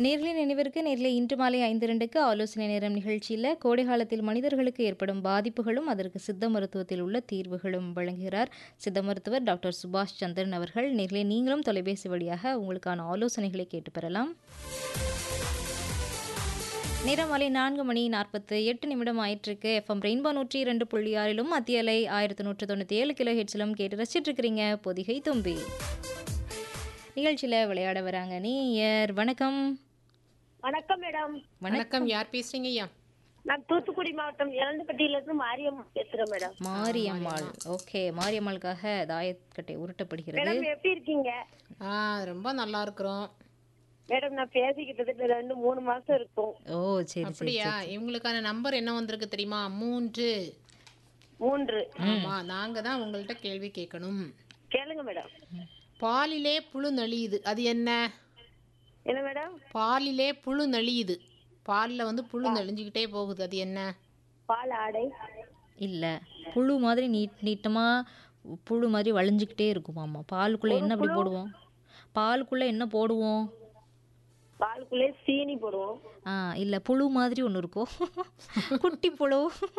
நேர்களை நினைவிற்கு நேர்களை இன்று மாலை ஐந்து இரண்டுக்கு ஆலோசனை நேரம் நிகழ்ச்சியில் கோடை காலத்தில் மனிதர்களுக்கு ஏற்படும் பாதிப்புகளும் அதற்கு சித்த மருத்துவத்தில் உள்ள தீர்வுகளும் வழங்குகிறார் சித்த மருத்துவர் டாக்டர் சுபாஷ் சந்திரன் அவர்கள் நேர்களை நீங்களும் தொலைபேசி வழியாக உங்களுக்கான ஆலோசனைகளை கேட்டு பெறலாம் நேரம் மாலை நான்கு மணி நாற்பத்து எட்டு நிமிடம் ஆயிட்டிருக்கு எஃப்எம் ரெயின்போ நூற்றி இரண்டு புள்ளி ஆறிலும் மத்திய அலை ஆயிரத்தி நூற்று தொண்ணூற்றி ஏழு கிலோ ஹெட்ஸிலும் கேட்டு ரசிச்சிட்டு இருக்கிறீங்க பொதிகை தும்பி நிகழ்ச்சியில் விளையாட வராங்க நீயர் வணக்கம் வணக்கம் மேடம் வணக்கம் யார் பேசுறீங்க ஐயா நான் தூத்துக்குடி மாவட்டம் இளந்துப்பட்டியில இருந்து மாரியம்மா பேசுறேன் மேடம் மாரியம்மாள் ஓகே மாரியம்மாளுக்காக தாயக்கட்டை உருட்டப்படுகிறது மேடம் எப்படி இருக்கீங்க ஆ ரொம்ப நல்லா இருக்கிறோம் மேடம் நான் பேசிக்கிட்டது ரெண்டு மூணு மாசம் இருக்கும் ஓ சரி சரி அப்படியா இவங்களுக்கான நம்பர் என்ன வந்திருக்கு தெரியுமா மூன்று மூன்று ஆமா நாங்க தான் உங்கள்ட்ட கேள்வி கேட்கணும் கேளுங்க மேடம் பாலிலே புழு நலியுது அது என்ன என்ன மேடம் பாலிலே புழு நலியுது பாலில் வந்து புழு நலிஞ்சுக்கிட்டே போகுது அது என்ன பால் ஆடை இல்லை புழு மாதிரி நீட் நீட்டமாக புழு மாதிரி வளைஞ்சிக்கிட்டே இருக்குமாம்மா பாலுக்குள்ளே என்ன அப்படி போடுவோம் பாலுக்குள்ளே என்ன போடுவோம் பாலுக்குள்ளே சீனி போடுவோம் ஆ இல்லை புழு மாதிரி ஒன்று இருக்கும் குட்டி புழு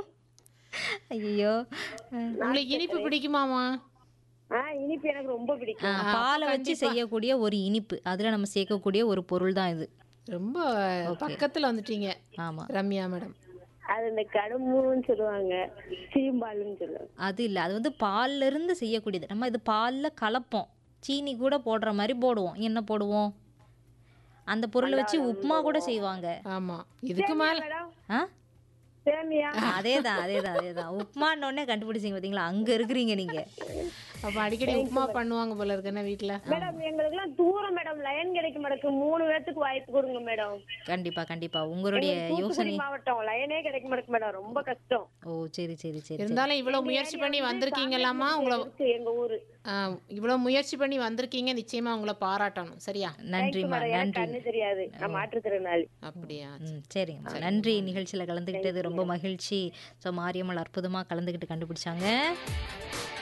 ஐயோ உங்களுக்கு இனிப்பு பிடிக்குமாமா ஆ இனிப்பு எனக்கு ரொம்ப பிடிக்கும் பாலை வச்சு செய்யக்கூடிய ஒரு இனிப்பு அதில் நம்ம சேர்க்கக்கூடிய ஒரு பொருள் தான் இது ரொம்ப பக்கத்துல வந்துட்டீங்க ஆமாம் ரம்யா மேடம் அது இந்த கடும்புன்னு சொல்லுவாங்க சீம்பால்னு சொல்லுவாங்க அது இல்லை அது வந்து பால்ல இருந்து செய்யக்கூடியது நம்ம இது பாலில் கலப்போம் சீனி கூட போடுற மாதிரி போடுவோம் என்ன போடுவோம் அந்த பொருளை வச்சு உப்புமா கூட செய்வாங்க ஆமா இதுக்கு மேல மேடம் ஆ சேமியா அதே தான் அதே தான் அதே தான் உப்புமான்னொடனே கண்டுபிடிச்சிங்க பார்த்தீங்களா அங்கே இருக்கிறீங்க நீங்கள் அப்ப அடிக்கடி உப்புமா பண்ணுவாங்க போல இருக்கு என்ன வீட்டுல மேடம் எங்களுக்கு எல்லாம் தூரம் மேடம் லைன் கிடைக்க மாட்டேங்குது மூணு பேர்த்துக்கு வாய்ப்பு கொடுங்க மேடம் கண்டிப்பாக கண்டிப்பாக உங்களுடைய யோசனை தூத்துக்குடி மாவட்டம் லைனே கிடைக்க மாட்டேங்குது மேடம் ரொம்ப கஷ்டம் ஓ சரி சரி சரி சரி இருந்தாலும் இவ்வளவு முயற்சி பண்ணி வந்திருக்கீங்களாமா உங்களை இருக்கு எங்க ஊரு ஆ, இவ்வளவு முயற்சி பண்ணி வந்திருக்கீங்க நிச்சயமா உங்களை பாராட்டணும் சரியா நன்றிம்மா மேடம் எனக்கு நன்றி கண்ணு தெரியாது நான் மாற்றுத்திறனாளி அப்படியா ம் சரிங்கம்மா நன்றி நிகழ்ச்சியில் கலந்துக்கிட்டது ரொம்ப மகிழ்ச்சி ஸோ மாரியம்மாள் அற்புதமாக கலந்துக்கிட்டு கண்டுபிடிச்சாங்க